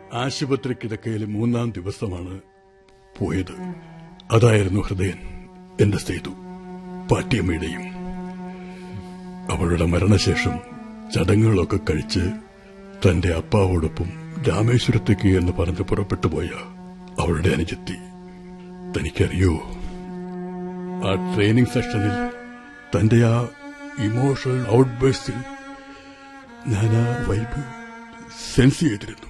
ആശുപത്രി കിടക്കയിൽ മൂന്നാം ദിവസമാണ് പോയത് അതായിരുന്നു ഹൃദയൻ എന്റെ സേതു പാട്ടിയമ്മയുടെയും അവളുടെ മരണശേഷം ചടങ്ങുകളൊക്കെ കഴിച്ച് തന്റെ അപ്പാവോടൊപ്പം രാമേശ്വരത്തേക്ക് എന്ന് പറഞ്ഞ് പുറപ്പെട്ടു പോയ അവളുടെ അനുജത്തി തനിക്കറിയോ ആ ട്രെയിനിങ് സെഷനിൽ തന്റെ ആ ഇമോഷണൽ ഔട്ട്ബേഴ്സിൽ ഞാൻ ആ വൈബ് സെൻസ് ചെയ്തിരുന്നു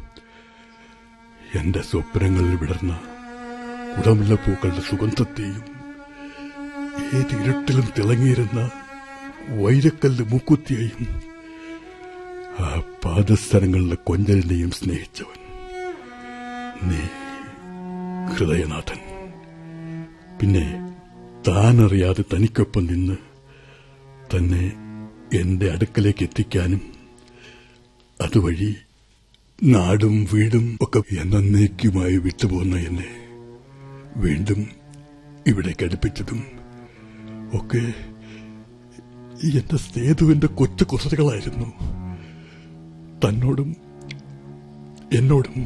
എന്റെ സ്വപ്നങ്ങളിൽ വിടർന്ന കുടമുല്ലപ്പൂക്കളുടെ സുഗന്ധത്തെയും ഏത് ഇരുട്ടിലും തിളങ്ങിയിരുന്ന വൈരക്കല്ല് മൂക്കുത്തിയെയും ആ പാദസ്ഥലങ്ങളിലെ കൊഞ്ചലിനെയും സ്നേഹിച്ചവൻ നീ ഹൃദയനാഥൻ പിന്നെ താനറിയാതെ തനിക്കൊപ്പം നിന്ന് തന്നെ എന്റെ അടുക്കലേക്ക് എത്തിക്കാനും അതുവഴി നാടും വീടും ഒക്കെ എന്നേക്കുമായി വിട്ടുപോകുന്ന എന്നെ വീണ്ടും ഇവിടേക്ക് അടുപ്പിച്ചതും ഒക്കെ എന്റെ സേതുവിന്റെ കൊച്ചു കുസൃതികളായിരുന്നു തന്നോടും എന്നോടും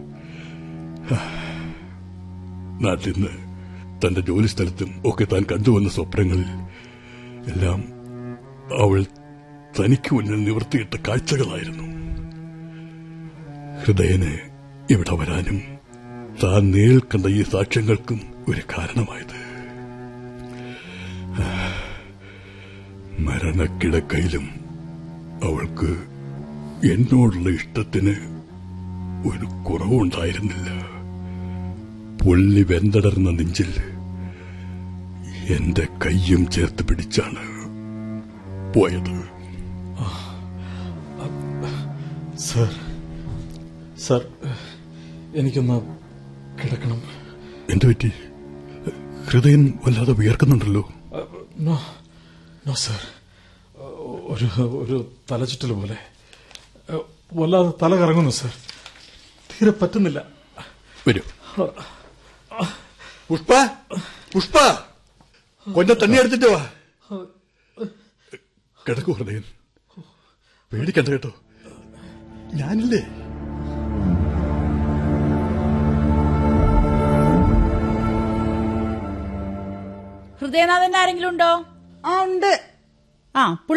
നാട്ടിൽ നിന്ന് തന്റെ ജോലി സ്ഥലത്തും ഒക്കെ താൻ കണ്ടുവന്ന സ്വപ്നങ്ങളിൽ എല്ലാം അവൾ തനിക്ക് മുന്നിൽ നിവർത്തിയിട്ട കാഴ്ചകളായിരുന്നു ഹൃദയന് ഇവിടെ വരാനും താൻ നേരിൽ കണ്ട ഈ സാക്ഷ്യങ്ങൾക്കും ഒരു കാരണമായത് മരണക്കിടക്കയിലും അവൾക്ക് എന്നോടുള്ള ഇഷ്ടത്തിന് ഒരു കുറവുണ്ടായിരുന്നില്ല പൊള്ളി വെന്തടർന്ന നെഞ്ചിൽ എന്റെ കയ്യും ചേർത്ത് പിടിച്ചാണ് പോയത് സർ സർ എനിക്കൊന്ന് കിടക്കണം എന്തു പറ്റി ഹൃദയം വല്ലാതെ വിയർക്കുന്നുണ്ടല്ലോ നോ നോ സർ ഒരു ഒരു തലചുറ്റൽ പോലെ വല്ലാതെ തല കറങ്ങുന്നു സർ തീരെ പറ്റുന്നില്ല വരൂ പുഷ്പ പുഷ്പ കൊഞ്ഞ തണ്ണി എടുത്തിട്ട് വാ കിടക്കൂ ഹൃദയൻ പേടിക്കണ്ട കേട്ടോ ഞാനില്ലേ ഹൃദയനാഥൻ ആരെങ്കിലും ഉണ്ടോ ആ ഉണ്ട് ആ